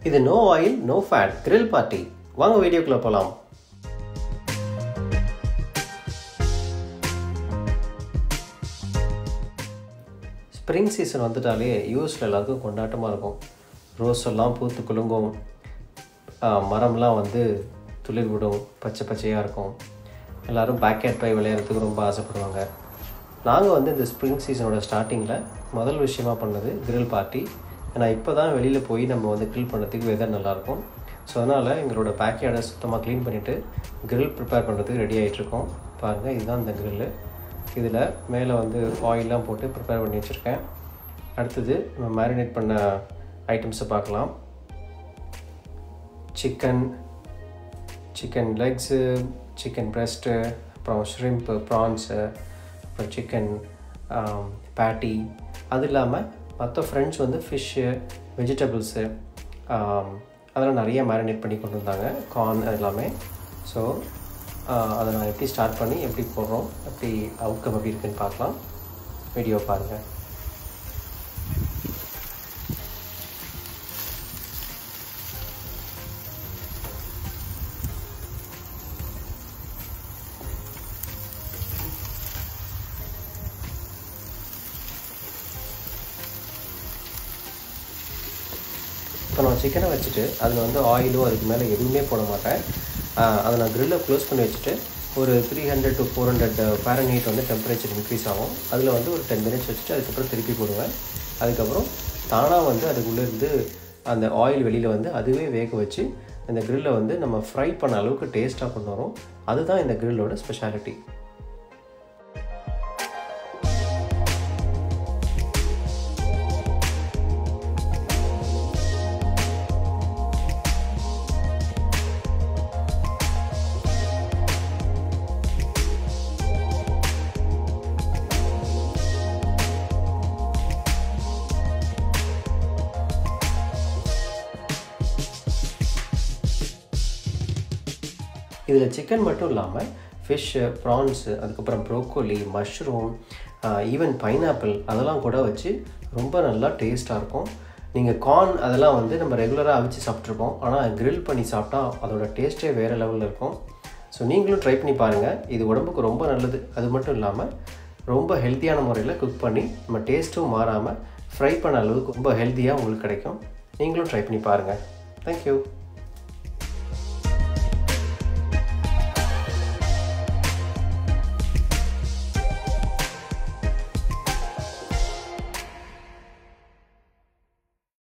இது no oil no fat grill party வாங்க வீடியோக்குள்ளே போகலாம் ஸ்ப்ரிங் சீசன் வந்துட்டாலே யூஎஸில் எல்லாருக்கும் கொண்டாட்டமாக இருக்கும் ரோஸ் எல்லாம் பூத்து குலுங்கும் ஆஹ் மரம்லாம் வந்து துளிர் விடும் பச்சை பச்சையாக இருக்கும் எல்லோரும் பேக்கெட் பை விளையாடுறதுக்கு ரொம்ப ஆசைப்படுவாங்க நாங்கள் வந்து இந்த ஸ்ப்ரிங் சீசனோட ஸ்டார்டிங்கில் முதல் விஷயமா பண்ணது grill பார்ட்டி ஏன்னா இப்போ தான் வெளியில் போய் நம்ம வந்து grill பண்ணுறதுக்கு வெதர் நல்லாயிருக்கும் ஸோ அதனால் எங்களோட பேக்யார்டை சுத்தமாக க்ளீன் பண்ணிவிட்டு grill ப்ரிப்பேர் பண்ணுறதுக்கு ரெடி ஆகிட்ருக்கோம் பாருங்கள் இதுதான் இந்த grill இதில் மேலே வந்து ஆயிலெலாம் போட்டு ப்ரிப்பேர் பண்ணி வச்சுருக்கேன் அடுத்தது நம்ம மேரினேட் பண்ண ஐட்டம்ஸை பார்க்கலாம் chicken chicken legs chicken breast அப்புறம் ஷ்ரிம்ப்பு ப்ரான்ஸு அப்புறம் சிக்கன் பேட்டி அது இல்லாமல் மற்ற ஃப்ரெண்ட்ஸ் வந்து ஃபிஷ்ஷு வெஜிடபிள்ஸு அதெல்லாம் நிறைய மேரினேட் பண்ணி கொண்டு வந்தாங்க கார்ன் எல்லாமே ஸோ அதை நான் எப்படி ஸ்டார்ட் பண்ணி எப்படி போடுறோம் எப்படி அவுட்கம் எப்படி இருக்குன்னு பார்க்கலாம் வீடியோ பாருங்கள் இப்போ நான் சிக்கனை வச்சுட்டு அதில் வந்து ஆயிலும் அதுக்கு மேலே எதுவுமே போட மாட்டேன் ஆஹ் அதை நான் க்ரில்லை க்ளோஸ் பண்ணி வச்சுட்டு ஒரு three hundred to four hundred Fahrenheit வந்து டெம்பரேச்சர் இன்க்ரீஸ் ஆகும் அதில் வந்து ஒரு டென் மினிட்ஸ் வச்சுட்டு அதுக்கப்புறம் திருப்பி போடுவேன் அதுக்கப்புறம் தானாக வந்து அதுக்குள்ளேருந்து அந்த ஆயில் வெளியில் வந்து அதுவே வேக வச்சு இந்த க்ரில்லை வந்து நம்ம ஃப்ரை பண்ண அளவுக்கு டேஸ்ட்டாக கொண்டு வரும் அதுதான் இந்த க்ரில்லோட ஸ்பெஷாலிட்டி இதில் சிக்கன் மட்டும் இல்லாமல் ஃபிஷ்ஷு ப்ரான்ஸு அதுக்கப்புறம் ப்ரோக்கோலி மஷ்ரூம் ஈவன் பைனாப்பிள் அதெல்லாம் கூட வச்சு ரொம்ப நல்லா டேஸ்ட்டாக இருக்கும் நீங்கள் கார்ன் அதெல்லாம் வந்து நம்ம ரெகுலராக அவிச்சு சாப்பிட்ருப்போம் ஆனால் grill பண்ணி சாப்பிட்டா அதோட டேஸ்ட்டே வேறு லெவலில் இருக்கும் ஸோ நீங்களும் ட்ரை பண்ணி பாருங்கள் இது உடம்புக்கு ரொம்ப நல்லது அது மட்டும் இல்லாமல் ரொம்ப ஹெல்த்தியான முறையில் குக் பண்ணி நம்ம டேஸ்ட்டும் மாறாமல் ஃப்ரை பண்ண அளவுக்கு ரொம்ப ஹெல்த்தியாக உங்களுக்கு கிடைக்கும் நீங்களும் ட்ரை பண்ணி பாருங்கள் தேங்க்யூ